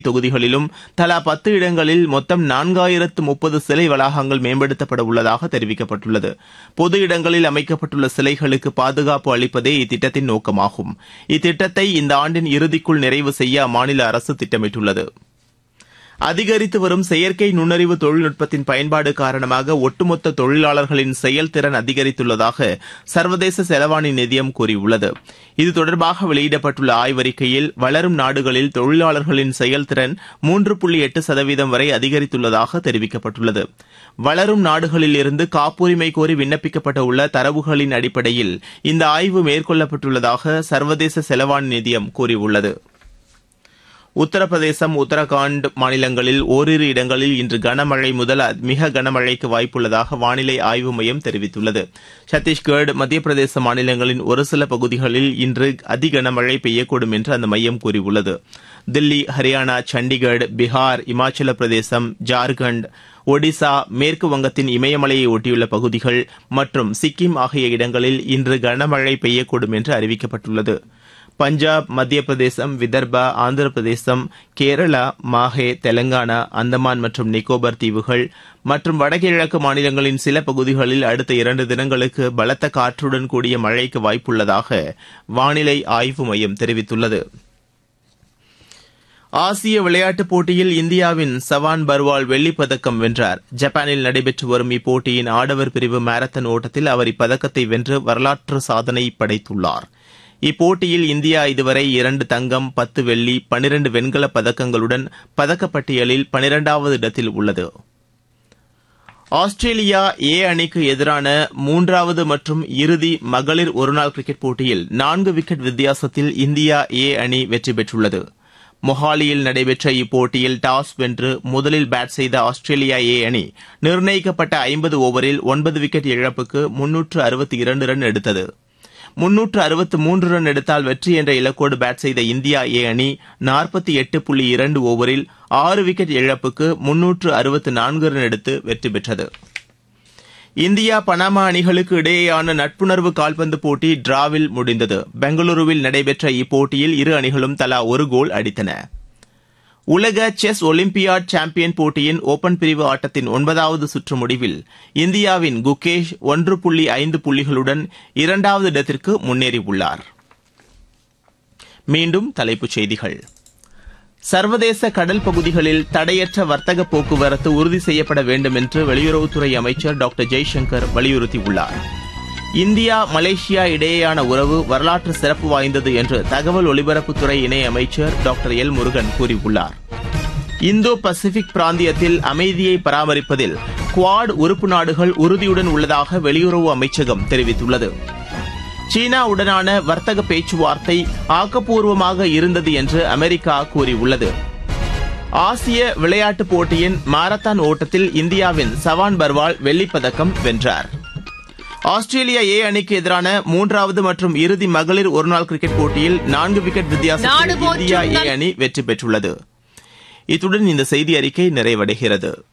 தொகுதிகளிலும் தலா பத்து இடங்களில் மொத்தம் நான்காயிரத்து முப்பது சிலை வளாகங்கள் மேம்படுத்தப்பட உள்ளதாக தெரிவிக்கப்பட்டுள்ளது பொது இடங்களில் அமைக்கப்பட்டுள்ள சிலைகளுக்கு பாதுகாப்பு அளிப்பதே இத்திட்டத்தின் நோக்கமாகும் இத்திட்டத்தை இந்த ஆண்டின் இறுதிக்குள் நிறைவு செய்ய அம்மாநில அரசு திட்டமிட்டுள்ளது அதிகரித்து வரும் செயற்கை நுண்ணறிவு தொழில்நுட்பத்தின் பயன்பாடு காரணமாக ஒட்டுமொத்த தொழிலாளர்களின் செயல்திறன் அதிகரித்துள்ளதாக சர்வதேச செலவாணி நிதியம் கூறியுள்ளது இது தொடர்பாக வெளியிடப்பட்டுள்ள ஆய்வறிக்கையில் வளரும் நாடுகளில் தொழிலாளர்களின் செயல்திறன் மூன்று புள்ளி எட்டு சதவீதம் வரை அதிகரித்துள்ளதாக தெரிவிக்கப்பட்டுள்ளது வளரும் நாடுகளில் இருந்து காப்புரிமை கோரி விண்ணப்பிக்கப்பட உள்ள தரவுகளின் அடிப்படையில் இந்த ஆய்வு மேற்கொள்ளப்பட்டுள்ளதாக சர்வதேச செலவாணி நிதியம் கூறியுள்ளது உத்தரப்பிரதேசம் உத்தரகாண்ட் மாநிலங்களில் ஓரிரு இடங்களில் இன்று கனமழை முதல் மிக கனமழைக்கு வாய்ப்புள்ளதாக வானிலை ஆய்வு மையம் தெரிவித்துள்ளது சத்தீஸ்கர் மத்திய பிரதேச மாநிலங்களின் ஒரு சில பகுதிகளில் இன்று அதி கனமழை பெய்யக்கூடும் என்று அந்த மையம் கூறியுள்ளது தில்லி ஹரியானா சண்டிகர் பீகார் இமாச்சல பிரதேசம் ஜார்க்கண்ட் ஒடிசா மேற்கு வங்கத்தின் இமயமலையை ஒட்டியுள்ள பகுதிகள் மற்றும் சிக்கிம் ஆகிய இடங்களில் இன்று கனமழை பெய்யக்கூடும் என்று அறிவிக்கப்பட்டுள்ளது பஞ்சாப் மத்திய பிரதேசம் விதர்பா ஆந்திர பிரதேசம் கேரளா மாஹே தெலங்கானா அந்தமான் மற்றும் நிக்கோபார் தீவுகள் மற்றும் வடகிழக்கு மாநிலங்களின் சில பகுதிகளில் அடுத்த இரண்டு தினங்களுக்கு பலத்த காற்றுடன் கூடிய மழைக்கு வாய்ப்புள்ளதாக வானிலை ஆய்வு மையம் தெரிவித்துள்ளது ஆசிய விளையாட்டுப் போட்டியில் இந்தியாவின் சவான் பர்வால் வெள்ளிப் பதக்கம் வென்றார் ஜப்பானில் நடைபெற்று வரும் இப்போட்டியின் ஆடவர் பிரிவு மாரத்தான் ஓட்டத்தில் அவர் இப்பதக்கத்தை வென்று வரலாற்று சாதனை படைத்துள்ளார் இப்போட்டியில் இந்தியா இதுவரை இரண்டு தங்கம் பத்து வெள்ளி பனிரண்டு வெண்கலப் பதக்கங்களுடன் பதக்கப்பட்டியலில் பனிரெண்டாவது இடத்தில் உள்ளது ஆஸ்திரேலியா ஏ அணிக்கு எதிரான மூன்றாவது மற்றும் இறுதி மகளிர் ஒருநாள் கிரிக்கெட் போட்டியில் நான்கு விக்கெட் வித்தியாசத்தில் இந்தியா ஏ அணி வெற்றி பெற்றுள்ளது மொஹாலியில் நடைபெற்ற இப்போட்டியில் டாஸ் வென்று முதலில் பேட் செய்த ஆஸ்திரேலியா ஏ அணி நிர்ணயிக்கப்பட்ட ஐம்பது ஓவரில் ஒன்பது விக்கெட் இழப்புக்கு முன்னூற்று அறுபத்தி இரண்டு ரன் எடுத்தது முன்னூற்று அறுபத்து மூன்று ரன் எடுத்தால் வெற்றி என்ற இலக்கோடு பேட் செய்த இந்தியா ஏ அணி நாற்பத்தி எட்டு புள்ளி இரண்டு ஓவரில் ஆறு விக்கெட் இழப்புக்கு முன்னூற்று அறுபத்து நான்கு ரன் எடுத்து வெற்றி பெற்றது இந்தியா பனாமா அணிகளுக்கு இடையேயான நட்புணர்வு கால்பந்து போட்டி டிராவில் முடிந்தது பெங்களூருவில் நடைபெற்ற இப்போட்டியில் இரு அணிகளும் தலா ஒரு கோல் அடித்தன உலக செஸ் ஒலிம்பியாட் சாம்பியன் போட்டியின் ஓபன் பிரிவு ஆட்டத்தின் ஒன்பதாவது சுற்று முடிவில் இந்தியாவின் குகேஷ் ஒன்று புள்ளி ஐந்து புள்ளிகளுடன் இரண்டாவது இடத்திற்கு முன்னேறியுள்ளார் மீண்டும் தலைப்புச் செய்திகள் சர்வதேச கடல் பகுதிகளில் தடையற்ற வர்த்தக போக்குவரத்து உறுதி செய்யப்பட வேண்டும் என்று வெளியுறவுத்துறை அமைச்சர் டாக்டர் ஜெய்சங்கர் வலியுறுத்தியுள்ளார் இந்தியா மலேசியா இடையேயான உறவு வரலாற்று சிறப்பு வாய்ந்தது என்று தகவல் ஒலிபரப்புத்துறை இணையமைச்சர் டாக்டர் எல் முருகன் கூறியுள்ளார் இந்தோ பசிபிக் பிராந்தியத்தில் அமைதியை பராமரிப்பதில் குவாட் உறுப்பு நாடுகள் உறுதியுடன் உள்ளதாக வெளியுறவு அமைச்சகம் தெரிவித்துள்ளது சீனாவுடனான வர்த்தக பேச்சுவார்த்தை ஆக்கப்பூர்வமாக இருந்தது என்று அமெரிக்கா கூறியுள்ளது ஆசிய விளையாட்டுப் போட்டியின் மாரத்தான் ஓட்டத்தில் இந்தியாவின் சவான் பர்வால் வெள்ளிப்பதக்கம் வென்றார் ஆஸ்திரேலியா ஏ அணிக்கு எதிரான மூன்றாவது மற்றும் இறுதி மகளிர் ஒருநாள் கிரிக்கெட் போட்டியில் நான்கு விக்கெட் வித்தியாசத்தில் இந்தியா ஏ அணி வெற்றி பெற்றுள்ளது இத்துடன் இந்த செய்தி அறிக்கை நிறைவடைகிறது